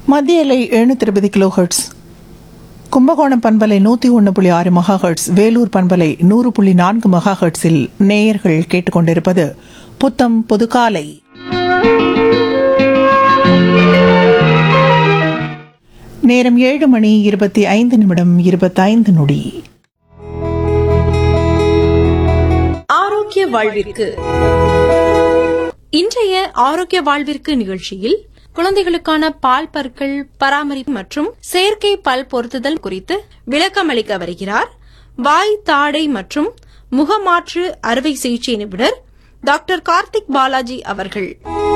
மத்திய எல்லை எழுநூத்தி இருபது கிலோ ஹெர்ட்ஸ் கும்பகோணம் பண்பலை நூத்தி ஒன்று புள்ளி ஆறு மெகா ஹெர்ட்ஸ் வேலூர் பண்பலை நூறு புள்ளி நான்கு மெகா ஹெர்ட்ஸில் நேயர்கள் கேட்டுக்கொண்டிருப்பது புத்தம் புதுகாலை நேரம் ஏழு மணி இருபத்தி ஐந்து நிமிடம் இருபத்தைந்து நொடி ஆரோக்கிய வாழ்விற்கு இன்றைய ஆரோக்கிய வாழ்விற்கு நிகழ்ச்சியில் குழந்தைகளுக்கான பால் பற்கள் பராமரிப்பு மற்றும் செயற்கை பல் பொருத்துதல் குறித்து விளக்கமளிக்க வருகிறார் வாய் தாடை மற்றும் முகமாற்று அறுவை சிகிச்சை நிபுணர் டாக்டர் கார்த்திக் பாலாஜி அவர்கள்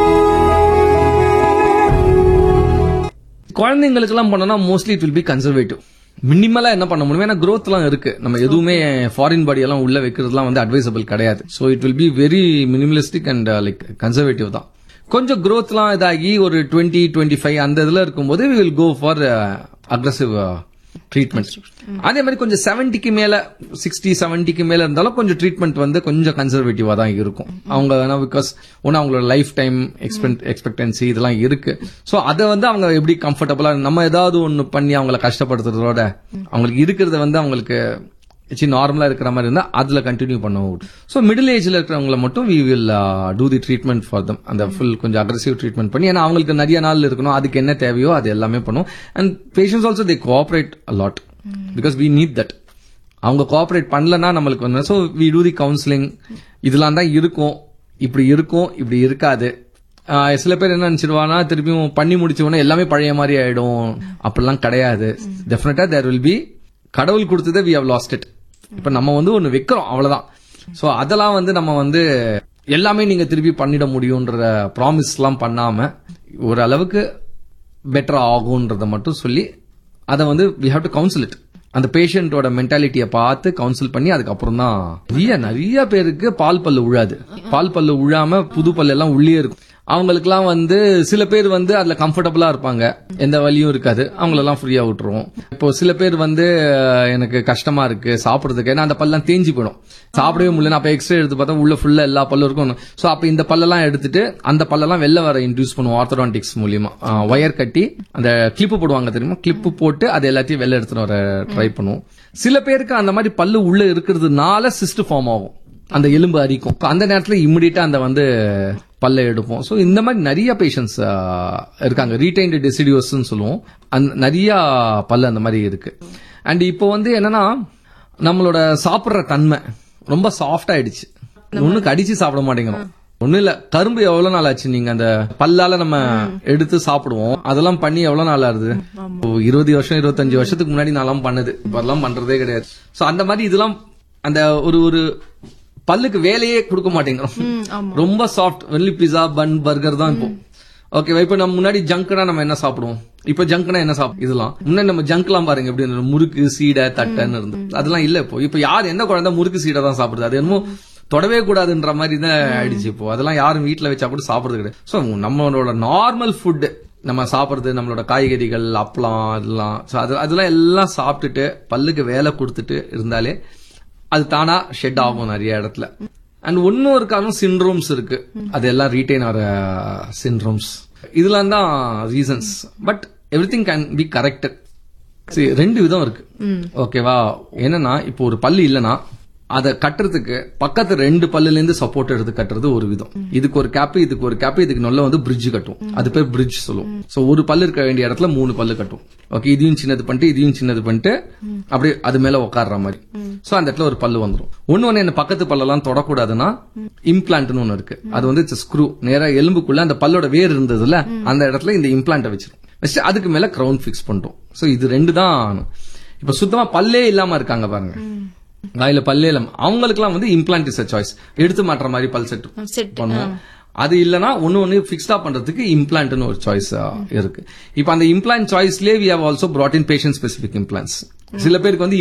குழந்தைங்களுக்குலாம் பண்ணோம்னா mostly it will be conservative மினிமலா என்ன பண்ண முடியும் ஏன்னா growthலாம் இருக்கு நம்ம எதுவுமே ஃபாரின் பாடி எல்லாம் உள்ள வைக்கிறதுலாம் வந்து அட்வைசபிள் கிடையாது so it will be very minimalistic and like conservative தான் கொஞ்சம் growthலாம் இதாகி ஒரு டுவெண்ட்டி டுவெண்ட்டி ஃபைவ் அந்த இதுல இருக்கும்போது we will go for aggressive treatment அதே மாதிரி கொஞ்சம் செவன்ட்டிக்கு மேல சிக்ஸ்டி செவன்ட்டிக்கு மேல இருந்தாலும் கொஞ்சம் ட்ரீட்மெண்ட் வந்து கொஞ்சம் கன்சர்வேட்டிவா தான் இருக்கும் அவங்க வேணா பிகாஸ் ஒன்னு அவங்களோட லைஃப் டைம் எக்ஸ்பெக்டன்சி இதெல்லாம் இருக்கு ஸோ அதை வந்து அவங்க எப்படி கம்ஃபர்டபுளா நம்ம ஏதாவது ஒன்று பண்ணி அவங்கள கஷ்டப்படுத்துறதோட அவங்களுக்கு இருக்கிறத வந்து அவங்களுக்கு நார்மலா இருக்கிற மாதிரி இருந்தா அதுல கண்டினியூ பண்ணுவோம் ஸோ மிடில் ஏஜ்ல இருக்கிறவங்கள மட்டும் we will do the treatment for them அந்த ஃபுல் கொஞ்சம் அக்ரஸிவ் ட்ரீட்மெண்ட் பண்ணி ஏன்னா அவங்களுக்கு நிறைய நாள் இருக்கணும் அதுக்கு என்ன தேவையோ அது எல்லாமே பண்ணுவோம் and patients also they cooperate lot because we need that அவங்க கோஆபரேட் பண்ணலன்னா நம்மளுக்கு வந்து so we do the counselling இதெல்லாம் தான் இருக்கும் இப்படி இருக்கும் இப்படி இருக்காது ஆஹ் சில பேர் என்ன நினைச்சிருவானா திருப்பியும் பண்ணி முடிச்ச உடனே எல்லாமே பழைய மாதிரி ஆயிடும் அப்படிலாம் கிடையாது டெஃபினட்டா தேர் வில் பி கடவுள் கொடுத்ததை வி ஹவ் லாஸ்ட் இட் இப்ப நம்ம வந்து ஒண்ணு வைக்கிறோம் அவ்வளவுதான் சோ அதெல்லாம் வந்து நம்ம வந்து எல்லாமே நீங்க திருப்பி பண்ணிட முடியும்ன்ற ப்ராமிஸ் எல்லாம் பண்ணாம ஓரளவுக்கு பெட்டர் ஆகும்ன்றத மட்டும் சொல்லி அதை வந்து we have to counsel it அந்த பேஷண்டோட மென்டாலிட்டியை பார்த்து கவுன்சில் பண்ணி அதுக்கப்புறம் தான் நிறைய நிறைய பேருக்கு பால் பல்லு உழாது பால் பல்லு உழாம புது பல்லு எல்லாம் உள்ளே இருக்கும் அவங்களுக்குலாம் வந்து சில பேர் வந்து அதுல கம்ஃபர்டபுளா இருப்பாங்க எந்த வலியும் இருக்காது அவங்களெல்லாம் ஃப்ரீயா விட்டுருவோம் இப்போ சில பேர் வந்து அஹ், எனக்கு கஷ்டமா இருக்கு சாப்பிடுறதுக்கு ஏன்னா அந்த பல்லாம் தேஞ்சு போயிடும் சாப்பிடவே முடியல அப்ப எக்ஸ்ரே எடுத்து பார்த்தா உள்ள ஃபுல்லா எல்லா பல்லும் இருக்கும் சோ அப்ப இந்த பல்லெல்லாம் எடுத்துட்டு அந்த பல்லெல்லாம் வெளில வர இன்டியூஸ் பண்ணுவோம் ஆர்த்தோடான்டிக்ஸ் மூலியமா ஒயர் கட்டி அந்த கிளிப்பு போடுவாங்க தெரியுமா கிளிப்பு போட்டு அது எல்லாத்தையும் வெளில எடுத்துட்டு வர ட்ரை பண்ணுவோம் சில பேருக்கு அந்த மாதிரி பல்லு உள்ள இருக்கிறதுனால சிஸ்ட் ஃபார்ம் ஆகும் அந்த எலும்பு அரிக்கும் அந்த நேரத்துல இம்மிடியட்டா அந்த வந்து பல்ல எடுப்போம் சோ இந்த மாதிரி நிறைய பேஷண்ட்ஸ் இருக்காங்க ரீடைன்டு டெசிடியோஸ் சொல்லுவோம் அந்த நிறைய பல்லு அந்த மாதிரி இருக்கு அண்ட் இப்போ வந்து என்னன்னா நம்மளோட சாப்பிடுற தன்மை ரொம்ப சாஃப்ட் ஆயிடுச்சு ஒண்ணு கடிச்சு சாப்பிட மாட்டேங்கிறோம் ஒண்ணும் இல்ல கரும்பு எவ்வளவு நாள் ஆச்சு நீங்க அந்த பல்லால நம்ம எடுத்து சாப்பிடுவோம் அதெல்லாம் பண்ணி எவ்வளவு நாள் ஆகுது இப்போ இருபது வருஷம் இருபத்தஞ்சு வருஷத்துக்கு முன்னாடி நான்லாம் பண்ணது இப்ப அதெல்லாம் பண்றதே கிடையாது சோ அந்த மாதிரி இதெல்லாம் அந்த ஒரு ஒரு பல்லுக்கு வேலையே கொடுக்க மாட்டேங்கிறோம் ரொம்ப சாஃப்ட் வெள்ளி பிஸா பன் பர்கர் தான் இப்போ ஓகேவா இப்ப நம்ம முன்னாடி ஜங்க்னா நம்ம என்ன சாப்பிடுவோம் இப்ப ஜங்க்னா என்ன சாப்பிடும் இதெல்லாம் முன்னாடி நம்ம ஜங்க்லாம் பாருங்க எப்படி இருந்தது முறுக்கு சீடை தட்டைன்னு இருந்து அதெல்லாம் இல்ல இப்போ இப்ப யார் எந்த குழந்தை முறுக்கு சீடை தான் சாப்பிடுது அது என்னமோ தொடவே கூடாதுன்ற மாதிரி தான் ஆயிடுச்சு இப்போ அதெல்லாம் யாரும் வீட்ல வச்சா கூட சாப்பிடுறது கிடையாது சோ நம்மளோட நார்மல் ஃபுட் நம்ம சாப்பிடுறது நம்மளோட காய்கறிகள் அப்பளம் அதெல்லாம் so அது அதெல்லாம் எல்லாம் சாப்பிட்டுட்டு பல்லுக்கு வேலை கொடுத்துட்டு இருந்தாலே அது தானா ஷெட் ஆகும் நிறைய இடத்துல அண்ட் ஒன்னும் இருக்காலும் சிண்ட்ரோம்ஸ் இருக்கு அது எல்லாம் ரீட்டைன் ஆகிற சிண்ட்ரோம்ஸ் இதெல்லாம் தான் reasons but everything can be corrected சரி ரெண்டு விதம் இருக்கு ஓகேவா என்னன்னா இப்போ ஒரு பல்லு இல்லனா அதை கட்டுறதுக்கு பக்கத்து ரெண்டு பல்லுல இருந்து சப்போர்ட் எடுத்து கட்டுறது ஒரு விதம் இதுக்கு ஒரு கேப் இதுக்கு ஒரு கேப் இதுக்கு நல்ல வந்து பிரிட்ஜ் கட்டும் அது பேர் பிரிட்ஜ் சொல்லுவோம் சோ ஒரு பல்லு இருக்க வேண்டிய இடத்துல மூணு பல்லு கட்டும் ஓகே இதையும் சின்னது பண்ணிட்டு இதையும் சின்னது பண்ணிட்டு அப்படியே அது மேல உட்கார்ற மாதிரி சோ அந்த இடத்துல ஒரு பல்லு வந்துரும் ஒண்ணு ஒண்ணு என்ன பக்கத்து பல்லெல்லாம் தொடக்கூடாதுன்னா இம்ப்ளான்ட்னு ஒண்ணு இருக்கு அது வந்து ஸ்க்ரூ நேரா எலும்புக்குள்ள அந்த பல்லோட வேர் இருந்ததுல அந்த இடத்துல இந்த இம்ப்ளான்ட்டை வச்சிரும் வச்சு அதுக்கு மேல கிரவுன் ஃபிக்ஸ் பண்ணிட்டோம் சோ இது ரெண்டு தான் இப்ப சுத்தமா பல்லே இல்லாம இருக்காங்க பாருங்க வாயில பல்லே இல்லாம அவங்களுக்குலாம் வந்து இம்ப்ளான்ட் இஸ் சாய்ஸ் எடுத்து மாட்டுற மாதிரி பல் செட் செட் பண்ணுவோம் அது இல்லனா ஒன்னு ஒன்னு பிக்ஸ்டா பண்றதுக்கு இம்ப்ளான்ட்னு ஒரு சாய்ஸ் இருக்கு இப்ப அந்த இம்ப்ளான்ட் சாய்ஸ்லயே we have also brought in patient specific implants சில பேருக்கு வந்து